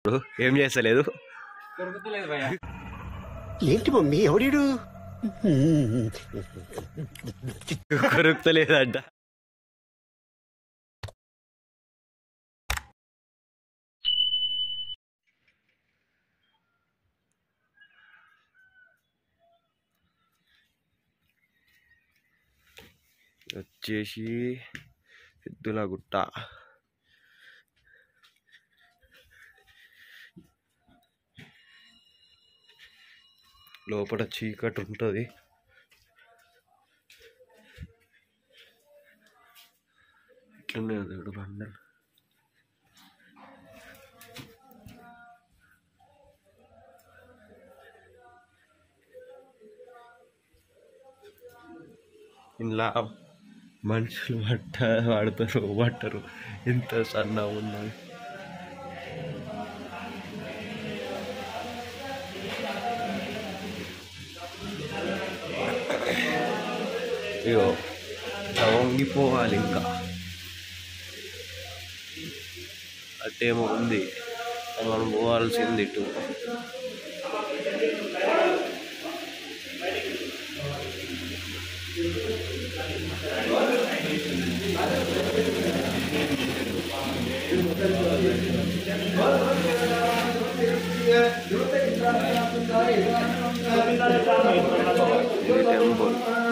ఏం చేస్తలేదు దొరుకుతలేదు భయ్యా ఏంటి మమ్మీ ఎవడీడు కొరుకుతలేదంట వచ్చేసి సిద్ధుల గుట్ట లోపల చీకటి ఉంటుంది ఇట్లున్నాయి దేవుడు బండలు ఇలా మనుషులు పట్ట వాడతారు పట్టరు ఎంత సన్నగా ఉన్నది ఇగో ఇట్లా వంగిపోవాలి ఇంకా అటేమో ఉంది మనం పోవాల్సింది ఇటు ఇది టెంపుల్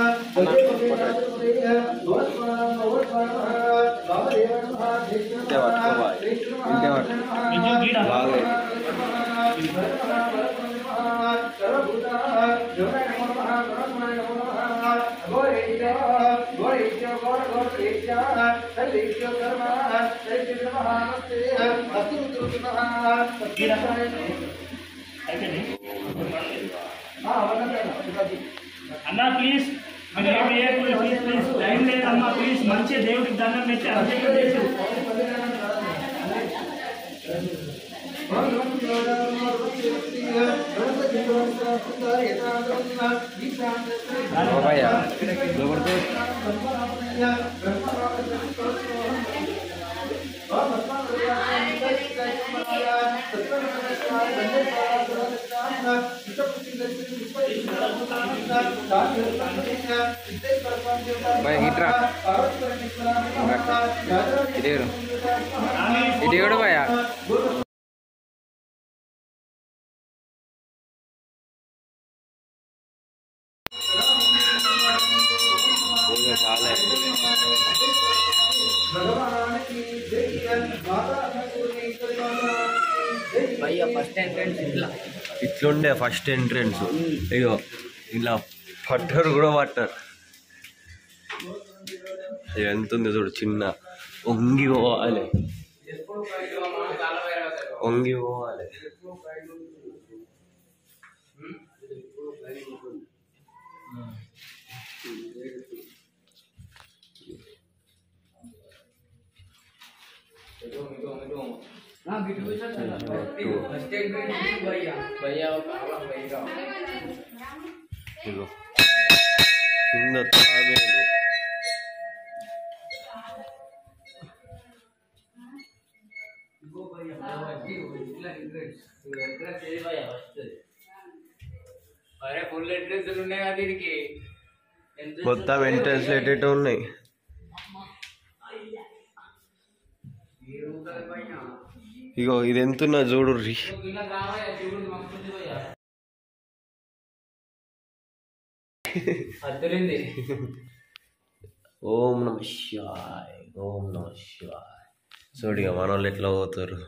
ఇంటే పట్టుకోవాలి ఇంటే పట్టు బాగా అన్నా ప్లీజ్ మీరు ఏం చేయకూడదు ప్లీజ్ ప్లీజ్ టైం లేదమ్మా ప్లీజ్ మంచి దేవుడికి దండం పెట్టి అభిషేకం చేసి ఇట్రా ఇటు ఇటు కూడా భయ్యా ఇంకా చాలా భయ్యా ఫస్ట్ ఎంట్రెన్స్ ఇట్లా ఇట్లుండే ఫస్ట్ ఎంట్రన్స్ అయ్యో ఇలా పట్టరు కూడా పట్టరు ఇది ఎంత ఉంది చూడు చిన్న వంగి పోవాలి వంగి పోవాలి ఫస్ట్ ఎంట్రెన్స్ భయ్యా భయ్యా భయ్యా ఇగో కింద తాబేలు అరే ఫుల్ ఎంట్రెన్స్ ఉన్నాయి కదా దీనికి మొత్తం ఎంట్రన్స్ ఎటేటో ఉన్నాయి ఇగో ఇది ఎంతున్నా చూడు ఇలా రావయ్యా చూడు మస్తు భయ్యా అద్దరింది ఓం నమ శివాయ్ ఓం నమ శివాయ్ చూడిగా మన వాళ్ళు ఎట్లా పోతారు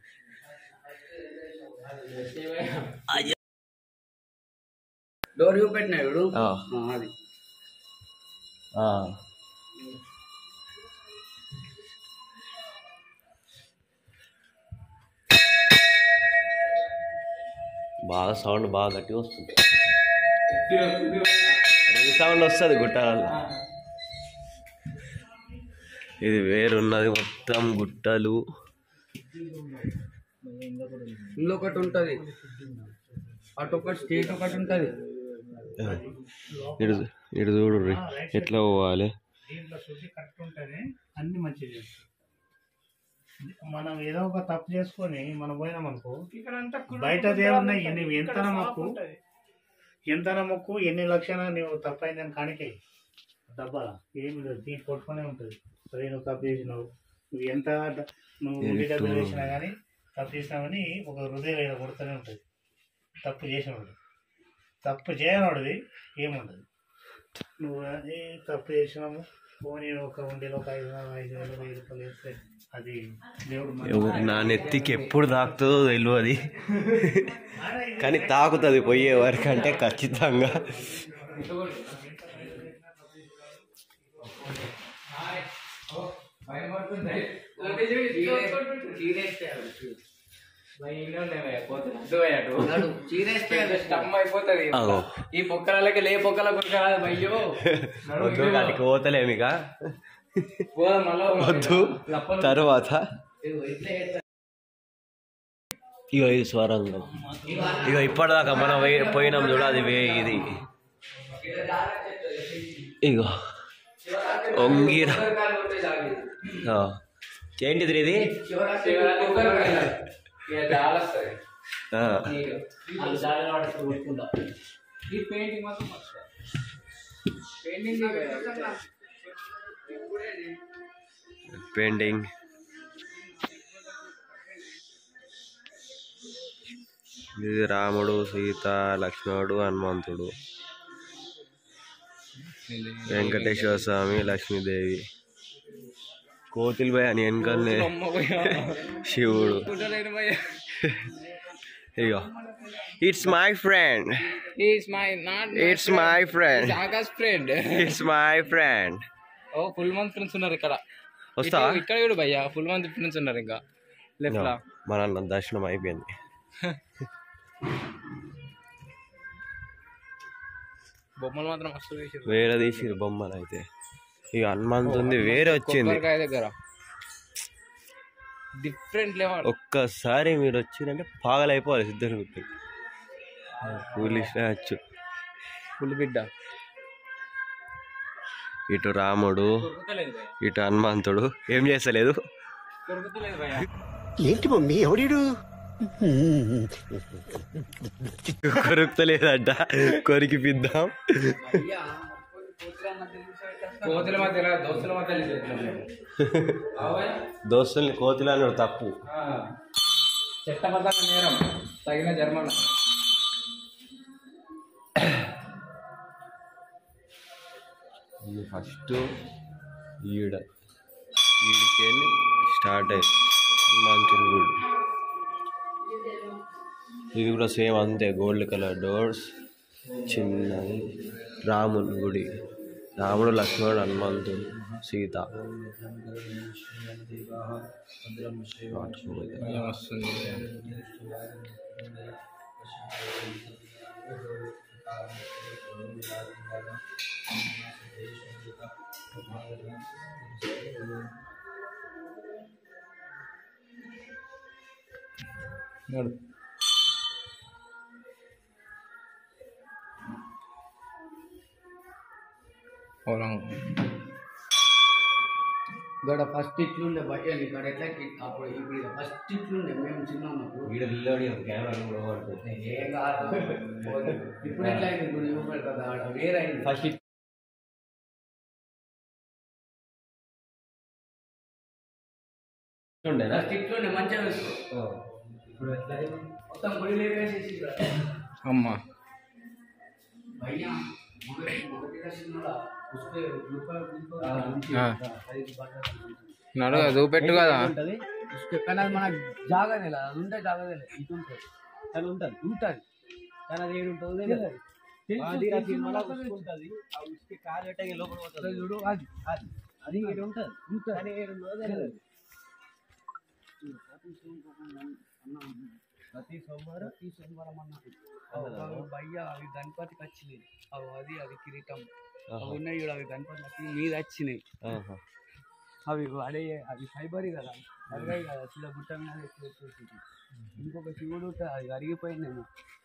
డోర్ చూపెట్టినాడు ఆ, అది ఆ. బాగా సౌండ్ బాగా గట్టిగా వస్తుంది సౌండ్ వస్తుంది గుట్టాలలో ఇది వేరున్నది మొత్తం గుట్టలు ఇందులో ఒకటి ఉంటది అటు ఒకటి స్టేట్ ఒకటి ఉంటది ఇటు ఇటు చూడు రీ. ఎట్లా పోవాలి దీంట్లో శుద్ధి కరెక్ట్ ఉంటేనే అన్ని మంచిది చేస్తుంది మనం ఏదో ఒక తప్పు చేసుకొని మనం పోయినాం అనుకో ఇక్కడ అంతా కుళ్ళు బయట కుళ్ళు దేవుడిని ఉంటుంది. ఎన్ని ఎంత ఇక్కడ నమ్మకు సాఫ్ ఉంటుంది. ఎంత నమ్మకు ఎన్ని లక్షణ నువ్వు తప్పైందని కానికే డబ్బా ఏమి లేదు దీన్ని కొట్టుకునే ఉంటుంది సరే నువ్వు తప్పు చేసినావు నువ్వు ఎంత డ- నువ్వు ఉండి డబ్బులు వేసినా కానీ తప్పు చేసినావని ఒక హృదయం ఏదో కొడుతూనే ఉంటుంది తప్పు చేసినవాడు తప్పు చేయనవాడిది ఏముండదు నువ్వు ఏ తప్పు చేసినాము పోనీ ఒక ఉండిలో ఒక ఐదు ఐదు వేలు వెయ్యి రూపాయలు వేస్తే అది దేవుడు మన- ఎవరు నా నెత్తికి ఎప్పుడు తాకుతుందో తెలియదు కానీ తాకుతుంది పోయే వరకంటే ఖచ్చితంగా నడు, చీరేస్తే అది స్టమ్ అయిపోతుంది అగో. ఈ పొక్కలకి లే పొక్కల కుక్క కాదు భయ్యో వద్దు కాడికి పోతలేము ఇక పోదాం మళ్ళా వద్దు లప్పలు తర్వాత ఇదిగో ఇట్లే చేస్తా. ఇగో ఇది స్వరంగం ఇగో ఇప్పటిదాకా మనం వే- పోయినాం చూడ అది వే ఇది ఇగో ఒంగిర కొబ్బరికాయలు కొట్టే జాగి. ఆ. ఏంటిది ఇది శివరాత్రి కొబ్బరికాయలు. ఇక చాలా వస్తాయి. ఆ. నీకు. అది జాగ్రత్త పట్టుకో, కొట్టుకుంటా. ఈ పెయింటింగ్ మాత్రం మస్తు. పెయింటింగ్ ది కదా. పెయింటింగ్ ఇది రాముడు సీత లక్ష్మణుడు హనుమంతుడు వెంకటేశ్వర స్వామి లక్ష్మీదేవి కోతిల్ భయ అని వెనకనే అమ్మ పోయా. శివుడు కుట్టలేను భయ్యా. ఇగో it's my friend He is my not my it's friend. My friend He's Akash friend. It's my friend ఓ ఫుల్ మంత్ ఫ్రెండ్స్ ఉన్నారు ఇక్కడ వస్తా ఇటు- ఇక్కడ కూడా భయ్యా ఫుల్ మంత్ ఫ్రెండ్స్ ఉన్నారు ఇంకా లెఫ్ట్ లా మన అన్న దర్శనం అయిపోయింది బొమ్మలు మాత్రం మస్తు వేసారు వేరే తీసి బొమ్మలు అయితే ఇక హనుమంతుంది వేరే వచ్చింది కొబ్బరికాయ దగ్గర డిఫరెంట్ లెవెల్ ఒక్కసారి మీరు వచ్చిందంటే పాగలైపోవాలి సిద్ధం గుర్తు పోలీస్ వచ్చు ఫుల్ బిడ్డ ఇటు రాముడు కొరుకుతలేదు భయ్యా ఇటు హనుమంతుడు ఏం చేస్తలేదు కొరుకుతలేదు భయ్యా ఏంటి మమ్మీ ఎవడీడు కొరుకుతలేదంట కొరికిపిద్దాం కోతుల మధ్య దోస్తుల మధ్య దోస్తుల్ని కోతిలాను తప్పు చట్టబద్ధంగా నేరం తగిన జర్మన్ ఇది ఫస్ట్ ఈడ ఈడికెళ్ళి స్టార్ట్ అయ్యింది హనుమంతుని గుడి ఇది కూడా సేమ్ అంతే గోల్డ్ కలర్ డోర్స్ చిన్నది రాముని గుడి రాముడు లక్ష్మణుడు హనుమంతుడు సీత వస్తుంది నడు పొలం ఇక్కడ ఫస్ట్ ఇట్లుండే భయ్య ఇక్కడ ఎట్లా కి- అప్పుడు ఇప్పుడు ఫస్ట్ ఇట్లుండే మేము చిన్న ఉన్నప్పుడు ఏం కాదు ఇప్పుడు ఎట్లా అయింది గుడి ఊపిరి కదా ఆడ వేరే అయింది ఫస్ట్ ఉండేనా ఫస్ట్ ఇట్లుండే మంచిగా వేసుకో మొత్తం గుడి లేపేసేసి అమ్మా భయ్యా మొదటి మొదటి దర్శనంలో పుష్పే నడు చూపెట్టు కదా కానీ అది మనకు జాగదే లేదు అది ఉంటే జాగదే లేదు ఇటు ఉంటుంది అది ఉంటుంది ఉంటుంది కానీ అది ఏడు ఉంటుంది తెలియదు. అది ఆ సినిమాలో ఉసుకు ఉంటుంది. ఆ ఉసుకు కాలు పెట్టగానే లోపల పోతుంది. చూడు అది అది అది ఏడు ఉంటుంది. కానీ ఏడు ఉన్నదో తెలియదు. ప్రతి సోమవారం ప్రతి సోమవారం అన్న భయ్య అవి గణపతికి వచ్చినాయి అవి అది అది కిరీటం అవి ఉన్నాయి చూడు అవి గణపతి మీద వచ్చినాయి ఆహా. అవి అడే అవి ఫైబర్ కదా అడిగాయి కదా అసలు గుట్ట మీద ఎక్కి పెట్టేసి ఇంకొక శివుడు ఉంటుంది, అది అరిగిపోయిందేమో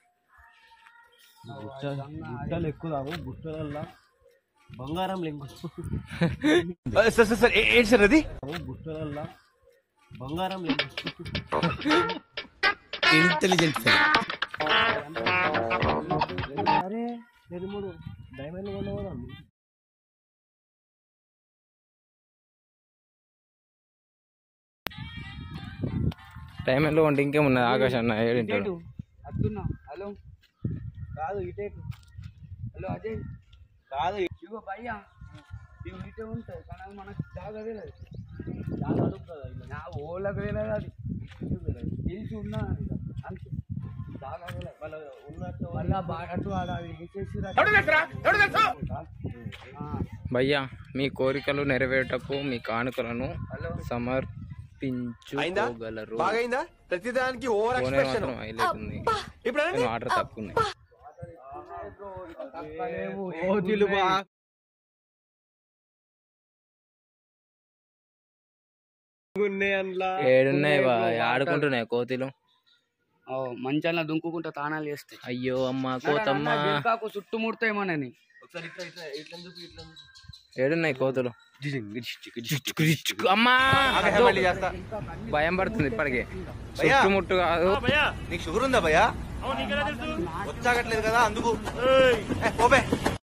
అవి గుట్ట- అది గంగ గుట్టలు ఎక్కుదాము గుట్టలల్లో బంగారం లింగు సార్ సార్ ఏంటి సార్ అది గుట్టలల్లో బంగారం లేదు ఇంటెలిజెంట్ అరే రెండు మూడు డైమండ్లు కొనవరా టైం ఎంత ఉంటే ఇంకేమున్నది ఆకాశం అన్న ఏడింటాడు ఇటేటు అత్తున్నా హలో కాదు ఇటేటు హలో అజయ్ కాదు ఇగో భయ్యా ఇవి ఇటే ఉంటాయి కానీ అది మనకు జాగా తెలియదు చాలా అడుగుతుందా ఇలా నా ఓళ్ళకి తెలియదు అది తెలిసి ఉన్నా అంతే జాగా తెలియదు వాళ్ళ ఉన్నట్టు మళ్ళా బాగా అటు ఆడ అది వేసేసి భయ్యా మీ కోరికలు నెరవేరుటకు మీ కానుకలను సమర్పించుకోగలరు బాగైందా ప్రతిదానికి ఓవర్ ఫోన్ మాత్రం హైలైట్ ఉంది ఇప్పుడు నేను ఆర్డర్ తక్కువ ఉంది కోతులు బా ఉన్నాయి అందులో ఏడున్నాయి బా ఆడుకుంటున్నాయి కోతిలు మంచాల దుంకుకుంటా తానాలు చేస్తాయి అయ్యో అమ్మ కోతమ్మ కాకు చుట్టుముడతాయి మనని ఒకసారి ఇట్లా ఇట్లా ఇట్లా చూపి ఇట్లా చూపి. ఏడున్నాయి కోతులు అమ్మా మళ్ళీ చేస్తా భయం పడుతుంది ఇప్పటికే భయ్యా. చుట్టుముట్టు కాదు భయ్యా నీకు షుగర్ ఉందా భయ్యా అవును నీకెలా తెలుసు వచ్చాగట్లేదు కదా అందుకు ఏయ్, ఏ, పోబే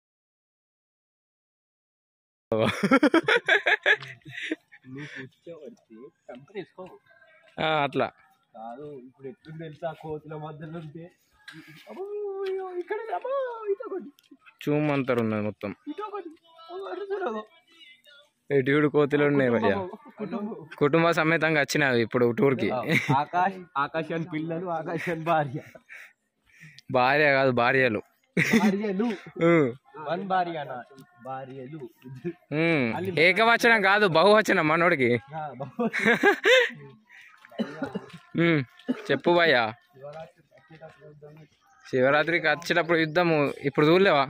నువ్వు కూర్చోబట్టి కంపెనీ తీసుకో ఆ, అట్లా కాదు ఇప్పుడు ఎట్లుంది తెలుసా కోతుల మధ్యలో ఉంటే అబ్బో, అయ్యో, ఇక్కడ అబ్బో, ఇటొకటి చూమ్ అంతరు ఉన్నది మొత్తం ఇటొకటి ఓ, అటు చూడదు. ఎటు చూడు కోతులు ఉన్నాయి భయ్యా కుటుంబ సమేతంగా వచ్చినవి ఇప్పుడు టూర్కి ఆకాశ్ ఆకాశాన్ పిల్లలు ఆకాశాన్ భార్య భార్య కాదు భార్యలు భార్యలు ఉమ్. వన్ భార్య అన్న భార్యలు ఉమ్. ఏకవచనం కాదు బహువచనం మనోడికి ఆ, బాబు. ఉమ్. చెప్పు భయ్యా శివరాత్రికి వచ్చేటప్పుడు యుద్ధము ఇప్పుడు చూడలేవా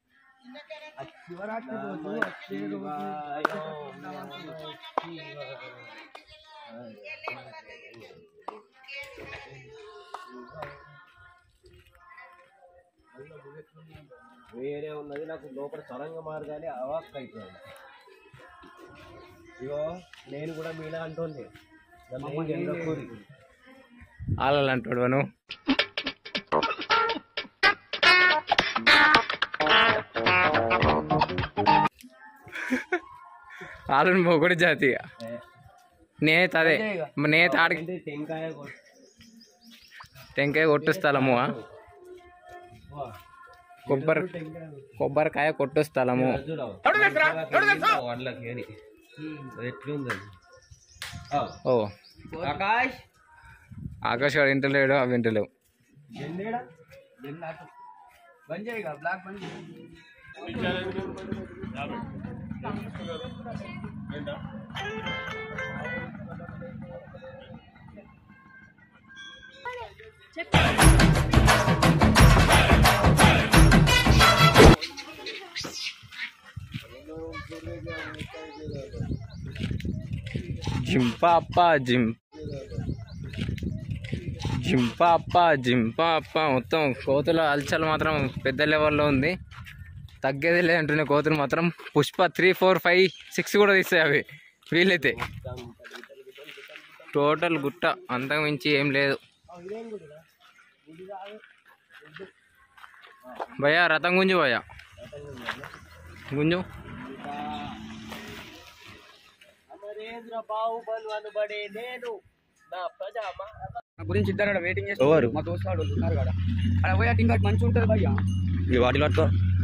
వేరే ఉన్నది నాకు లోపల సొరంగ మార్గాలే అవాక్ అయిపోయింది ఇగో నేను కూడా మీలా అంటుంది నన్ను ఏం గెలవకూరి. ఆలలు అంటాడు నువ్వు ఆలను మొగుడు జాతి నేత అదే నేత ఆడికి అంటే టెంకాయ కొట్- టెంకాయ కొట్టు స్థలము వా, కొబ్బరి కొబ్బరికాయ కొట్టు స్థలము చూడవు. వాళ్ళకి అని అది ఎట్లుంది ఆ, ఓ ఆకాష్ ఆకాశ్ గారు ఇంటలేడు అవి ఇంటలేవు ఎన్నేడా బంద్ చేయగా బ్లాక్ బంద్ చేయి. జింపాప జిం జింపాప జింపాప మొత్తం కోతుల అల్చల్ మాత్రం పెద్ద లెవెల్లో ఉంది తగ్గేది లేదంటున్నాయి కోతులు మాత్రం Pushpa three four five six కూడా తీస్తాయి అవి వీలైతే టోటల్ గుట్ట అంతకు మించి ఏం లేదు భయ్యా రథం గుంజు భయ్యా గుంజు అమరేంద్ర బాహుబలు అనబడే నేను నా ప్రజామా నా గురించి ఇద్దరు ఆడ వెయిటింగ్ ఎవరు? చేస్తారు మా దోస్తు వాడు ఉన్నారు కాడ అక్కడ పోయి టింగ్ మంచి ఉంటుంది భయ్యా ఈ వాటిలో అట్లా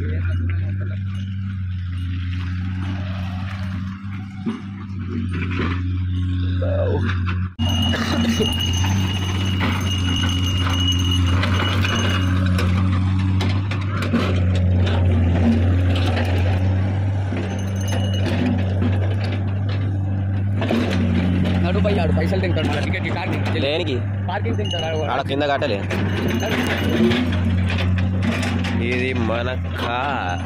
నడు భయ్యా ఆడు పైసలు తింటాడు మళ్ళీ టికెట్ పార్కింగ్ దేనికి పార్కింగ్ తింటాడు ఆడ ఆడ కింద కట్టలే ఇది మన కార్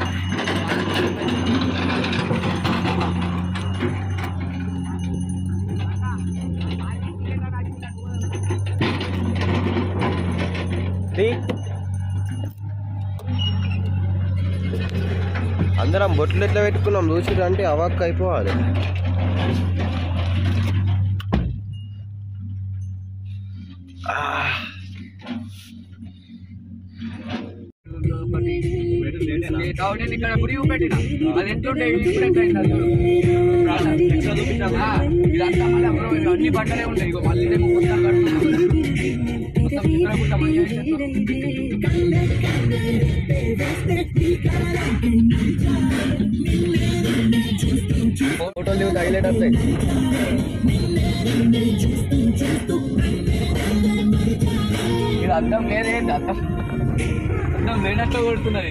అందరం బొట్లు ఎట్లా పెట్టుకున్నాం చూసిరు అంటే అవాక్ అయిపోవాలి ఈ డౌట్ ఇక్కడ గుడి పెట్టిన అది ఎంత ఉండే ఇప్పుడు ఎంత అయింది అది చూడు. ఆ, ఇదంతా మళ్ళీ అప్పుడు ఇవి అన్ని బట్టలే ఉంటాయి ఇగో మళ్ళీ నేను మొత్తం కట్టుకున్నాను మొత్తం ఇక్కడ కూడా మంచిగా చేసేస్తాం. ఫోటోలు దిగు తగిలేటప్పుడు ఇది అర్థం లేదే అర్థం అర్థం లేనట్లు కొడుతున్నది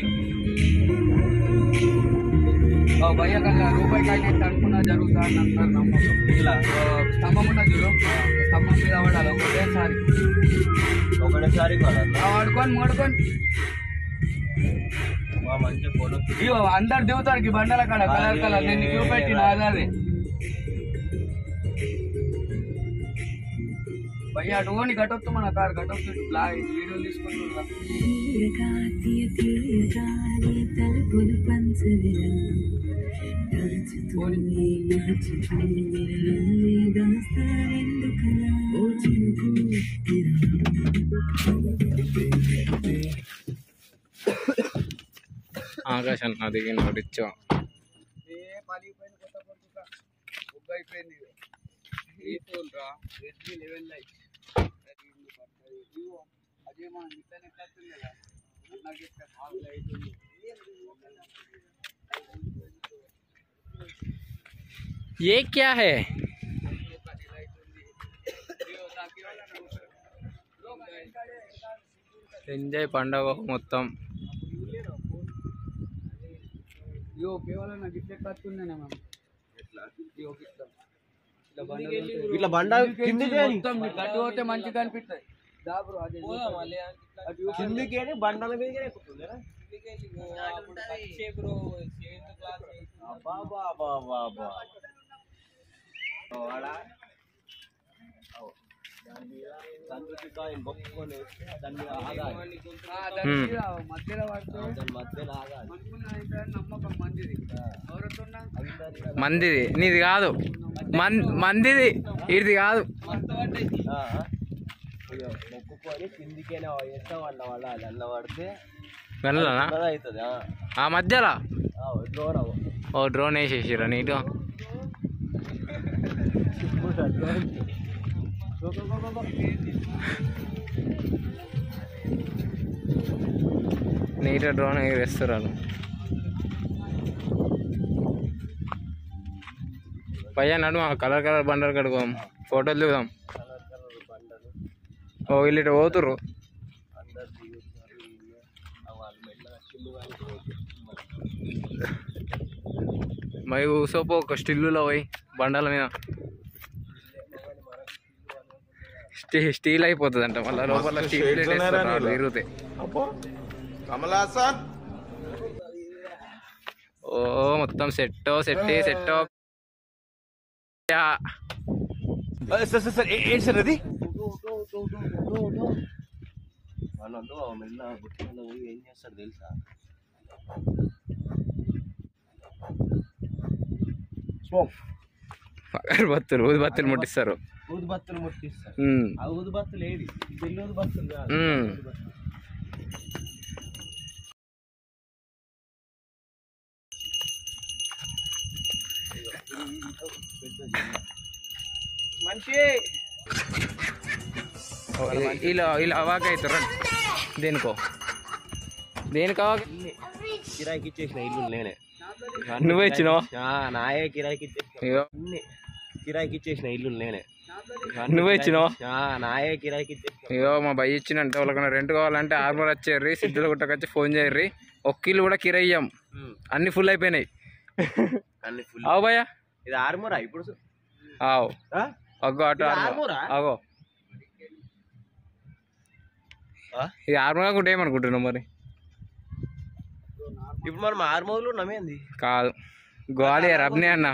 ఓ భయ్య కన్నా రూపాయి కాయనట్టు అనుకున్నా జరుగుతా అని అంటారు నమ్మకం ఇట్లా ఓ స్తంభం ఉన్నది చూడు స్తంభం మీద పడాలి ఒకటేసారి ఒకటేసారి కొనాలి ఆ వాడుకొని మడుకొని మా మంచి ఫోటో ఇగో అందరు దిగుతారు ఈ బండల కాడ కలర్ కలర్ నేను నీకు పెట్టిన ఆధారే భయ్య అటు ఓని గట్టొచ్చు మన కారు గట్టొచ్చు ఇట్లా వీడియో తీసుకొని వెళ్దాం. తీయగాతియ తీయగాలి తలుపులు పంచవిరా దాచుతూనే మార్చుతూనే నన్నే దాస్తావెందుకలా ఓ చినుకు ఆకాశం నా దిగిన రిచ్చా ఏ పలిగిపోయిన కొత్త పొడుచుక బుక్ అయిపోయింది ఇది. ఈ ఫోన్ రా రెడ్మీ లెవెన్ లైట్ అదే మనం ఇట్లనే కట్టుంది కదా అన్నకి ఇట్లా బాగా లైట్ ఉంది ఏ క్యా హే ఎంజాయ్ పండగ మొత్తం ఇగో కేవలం నాకు ఇట్లే కట్టుందేనే మనం ఇగో ఇట్లా. ఇట్లా బండలు ఉంటాయి. ఇట్లా బండ కిందికి మొత్తం నీకు గట్టు పోతే మంచిగా అనిపిస్తుంది దా బ్రో అదే అటు చూడు. కిందికి బండల మీదకి ఎక్కుతుందా బాబా బాబా బా వాడా దాని మీద సంతృప్తి కాయిన్ బొక్కుకొని దాని మీద ఆగాలి ఆ, దాని హ్మ్. మీద మధ్యలో పడితే దాని మధ్యలో ఆగాలి అనుకున్నా అయితే నమ్మకం మంచిది ఎవరుతున్నా మందిది నీది కాదు మన్ మందిది ఇది కాదు ఆ, ఇక మొక్కుకొని కిందికేనే వేస్తాం అన్న వాళ్ళ అది అన్న పడితే వెళ్ళనా అవుతుంది ఆ మధ్యలో డ్రోన్ ఓ డ్రోన్ వేసేసిరా నీట్గా నీట్గా డ్రోన్ వేస్తున్నారు పయ్యా నడు కలర్ కలర్ బండలు కడుకోదాం ఫోటోలు దిగుదాం ఓ వీళ్ళు ఇటు పోతుర్రు మరి కూసోపో ఒక స్టిల్లులో పోయి బండల మీద స్టీ స్టీల్ అయిపోతుంది అంట మళ్ళీ లోపల స్టీల్ ప్లేట్ వేస్తారు వాళ్ళు ఇరుగుతాయి కమలాసన్ ఓ మొత్తం set set set sir sir sir ఏంటి సార్ అది వాళ్ళు మెల్ల గుట్టిలో పోయి ఏం చేస్తాడు తెలుసా అగరబత్తులు ఊదిబత్తులు ముట్టిస్తారు ఊదుబత్తులు ముట్టిస్తారు ఉమ్, ఆ ఊదుబత్తులు ఏది పెళ్లి ఊదుబత్తులు కాదు ఉమ్. మనిషి ఓ, ఇది- ఇలా ఇలా అవాక అవుతారు దేనికో దేనికి అవాక కిరాయికి ఇచ్చేసిన ఇల్లు నేనే నువ్వే ఇచ్చినావా? ఆ, నాయే కిరాయికి ఇచ్చేసిన ఇగో, అన్ని కిరాయికి ఇచ్చేసిన ఇల్లు నేనే నువ్వే ఇచ్చినావా? ఆ, నాయే కిరాయికి ఇచ్చేసిన ఇగో మా భయ ఇచ్చినంట వాళ్ళకన్నా రెంట్ కావాలంటే ఆర్మర్ వచ్చేర్రి సిద్ధుల గుట్టకొచ్చి ఫోన్ చేయర్రి ఒక్కిళ్ళు కూడా కిరయ్యాం ఉమ్. అన్ని ఫుల్ అయిపోయినాయి అన్ని ఫుల్ ఆవు భయ్యా ఇది ఆర్మూరా ఇప్పుడు ఆవు ఆ? అగ్గో అటు ఇది ఆర్మర్ ఆర్మూరా? అగో ఆ? ఇది ఆర్మర్ కాకుండా ఏమనుకుంటున్నావు మరి ఇప్పుడు మనం ఆర్మూర్లు ఉన్నామేంది కాదు గ్వాలియర్ అబ్నే అన్న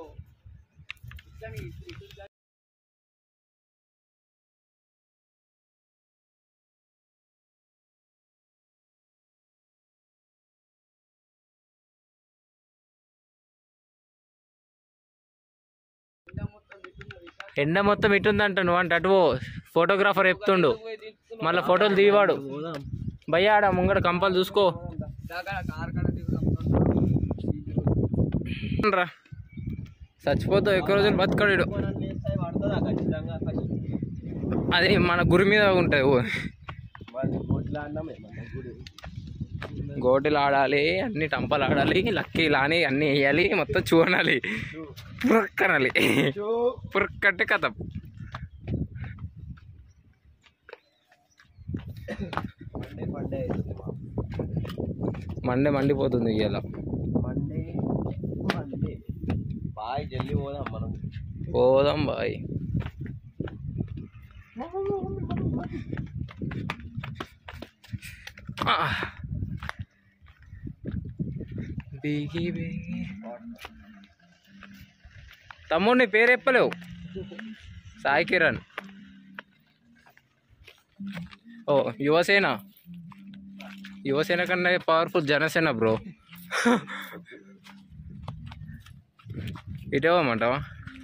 ఎండ మొత్తం ఇటుందంట నువ్వు అంటే అటు పో. ఫోటోగ్రాఫర్ చెప్తుండు మళ్ళీ ఫోటోలు దిగివాడు భయ్యా ఆడ ముంగడ కంపలు చూసుకో కార్ కాడ దిగు రా చచ్చిపోతావు ఎక్కువ రోజులు బతకడు పడుతుందా ఖచ్చితంగా అది మన గురి మీద ఉంటుంది మరి కోట్ల అన్నమే మన గుడి గోటిలు ఆడాలి అన్ని టంపలు ఆడాలి లక్కీలు అని అన్ని వేయాలి మొత్తం చూడాలి పురక్కనాలి పురక్కట్టే కథ మండే మండే అవుతుంది మాకు. మండే మండిపోతుంది ఇవాళ మండే మండే బాయ్ జల్దీ పోదాం మనం పోదాం బాయ్ ఆ. బీగి బీగి తమ్ముడు నీ పేరు చెప్పలేవు సాయి కిరణ్ ఓ యువసేన యువసేన కన్నా పవర్ఫుల్ జనసేన బ్రో ఇటేవమంటావా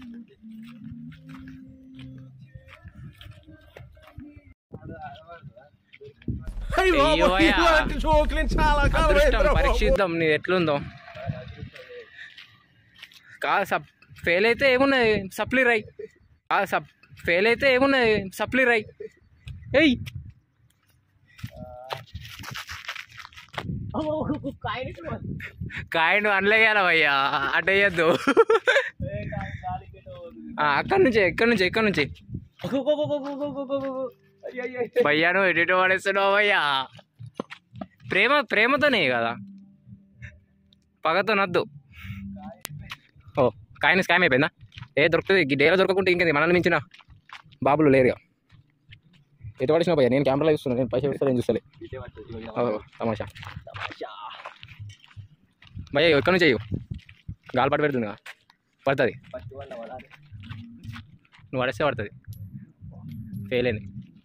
అయ్యోయ్యా. అదృష్టం పరీక్షిద్దాం నీది ఎట్లుందో కాదు సప్ ఫెయిల్ అయితే ఏమున్నది సప్లీ రై కాదు సప్ ఫెయిల్ అయితే ఏమున్నది సప్లీ రై ఏయ్ కాయను అనలేయాల భయ్యా అటు వేయద్దు అక్కడి నుంచి ఎక్కడి నుంచి ఎక్కడి నుంచి భయ్యా నువ్వు ఎడిట్ పడేస్తున్నావు భయ్యా ప్రేమ ప్రేమతోనే కదా పగతో నద్దు ఓ కాయని స్కామ్ అయిపోయిందా ఏ దొరుకుతుంది డేలో దొరకకుంటే ఇంకేంది మనల్ని మించిన బాబులు లేరుగా ఎటు పడేసిన భయ్యా నేను కెమెరాలో చూస్తున్నాను నేను పైసలు ఇస్తాను చూస్తలే ఓ, తమాషా భయ్యా ఎక్కడి నుంచి అయ్యో గాలి పట్టు పెడుతుంది కదా పడుతుంది ఫస్ట్ వన్ పడాలి నువ్వు పడేస్తే పడుతుంది ఫెయిల్ అయింది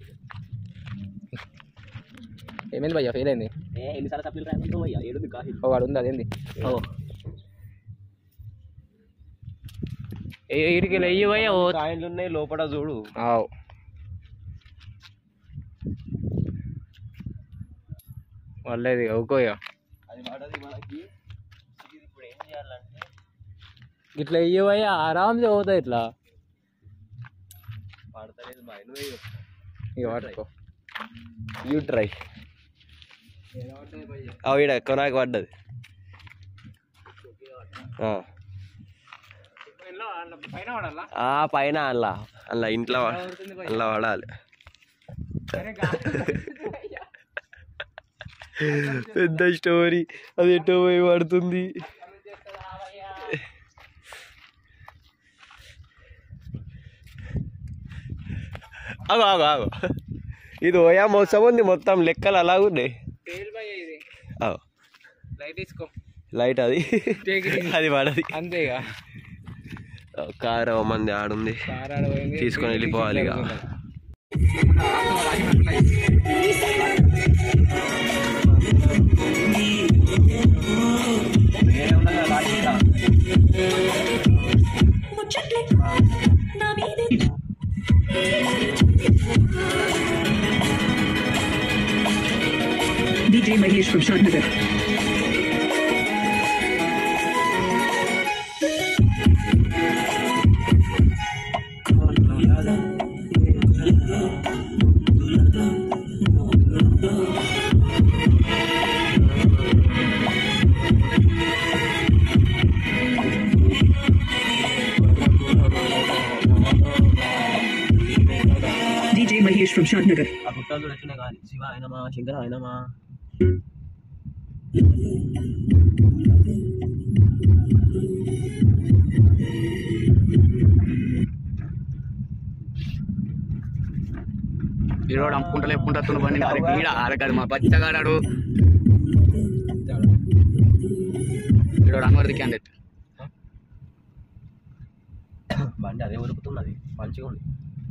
ఏమైంది భయ్యా ఫెయిల్ అయింది ఏ ఎన్నిసార్లు సప్లీలు రాకుంటావు అయ్యా ఏడు కాదు ఓ వాడు ఉంది అదేంది ఓ ఏ ఇడికి వెయ్యి భయ్యా ఓ కాయిన్లు ఉన్నాయి లోపల చూడు ఆవ్ వాళ్ళది ఓకోయా అది పడది మనకి ఇది ఇప్పుడు ఏం చేయాలంటే ఇట్లా ఇయ్యవయ్యా ఆరామ్సే పోతాయి ఇట్లా పడతలేదు బాయ్ నువ్వే చెప్పు. ఇక పట్టుకో యూ ట్రై అవి ఈడ కొనాకి పడ్డది ఆ. పైన పడాలా ఆ పైన అలా అలా ఇంట్లో ప- అలా పడాలి పెద్ద స్టోరీ అది ఎటో పోయి పడుతుంది ఆగు ఆగు ఆగు ఇది ఓయా మోసం ఉంది మొత్తం లెక్కలు అలా ఉన్నాయి ఫెయిల్ భయ్యా ఇది ఆగు. లైట్ తీసుకో లైట్ అది Take it easy. అది పడది అంతేగా కారు మంది ఆడుంది కారాడ పోయింది తీసుకొని వెళ్ళిపోవాలి ఇక DJ Mahesh from Shantnagar. DJ Mahesh from Shantnagar. ఆ గుట్టలు చూడొచ్చిన కానీ శివ ఆయనమా శంకర ఆయనమా ఈరోడు అమ్ముకుంటా లేపుకుంటా బండి నాది ఈడ ఆడకాదు మా పచ్చగాడాడు ఈరోడు అన్వర్ది క్యాండిడేట్ బండి అదే ఉరుకుతున్నది మంచిగా ఉంది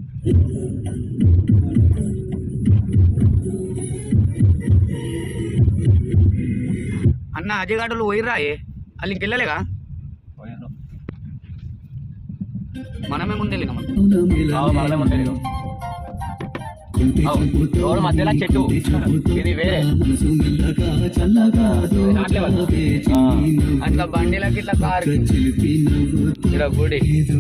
అన్న అజయగాడులు పోయిర్రా ఏ వాళ్ళు ఇంకెళ్ళలేగా పోయారు. మనమే ముందు వెళ్ళినాం ఆవు మనమే ఉంటాయి ఇక. రోడ్ మధ్యలో చెట్టు ఇది వేరే నాట్ లెవెల్. అట్లా బండిలకి ఇట్లా కారు ఇక్కడ గుడి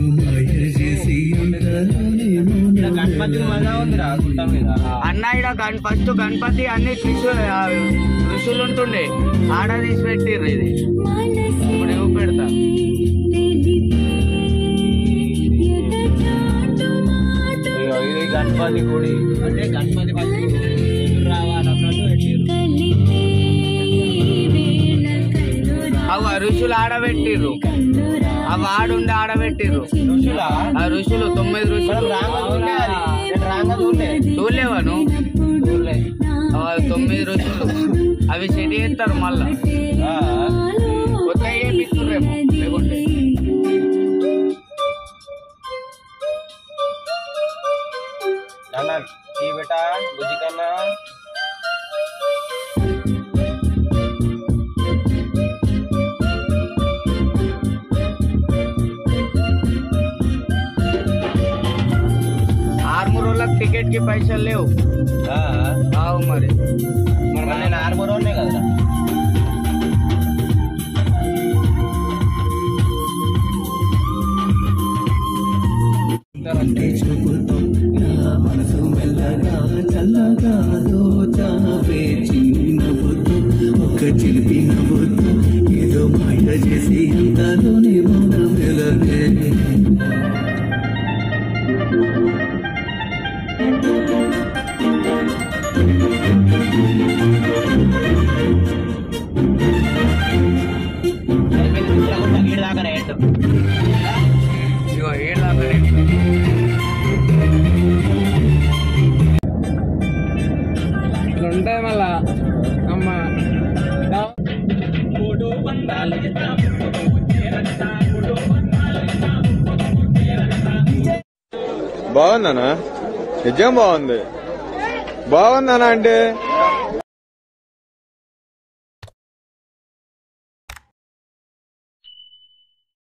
అన్న ఇక్కడ గణ ఫస్ట్ గణపతి అన్ని త్రిశూల్ ఆ, ఋషులు ఉంటుండే ఆడ తీసి పెట్టిర్రు ఇది ఇప్పుడు ఇవి పెడతా ఇగో ఇది గణపతి గుడి అంటే గణపతి ఫస్ట్ ఎదురు రావాలన్నట్టు పెట్టిర్రు. అవి ఆ ఋషులు ఆడబెట్టిర్రు అవి ఆడుండి ఆడబెట్టిర్రు ఋషులా? ఆ ఋషులు తొమ్మిది ఋషులు రాంగ చూడలే అది. నేను రాంగ చూడలే. చూడలేవాను చూడలే. అవి తొమ్మిది ఋషులు అవి సెట్ చేస్తారు మళ్ళా ఆ. కొత్త చేపిస్తుర్రేమో లేకుంటే నాన్న టీ బేటా బుజ్జి కన్నా ఆర్మూర్ వాళ్ళకి టికెట్ కి పైసలు లేవు ఆ. కావు మరి మరి నేను ఆర్మూర్ ఉన్నాయి కదరా ఇగో ఏడు దాకా రేటు. ఇట్లా ఉంటాయి మళ్ళా అమ్మ బాగుందనా నిజం బాగుంది బాగుందనా అంటే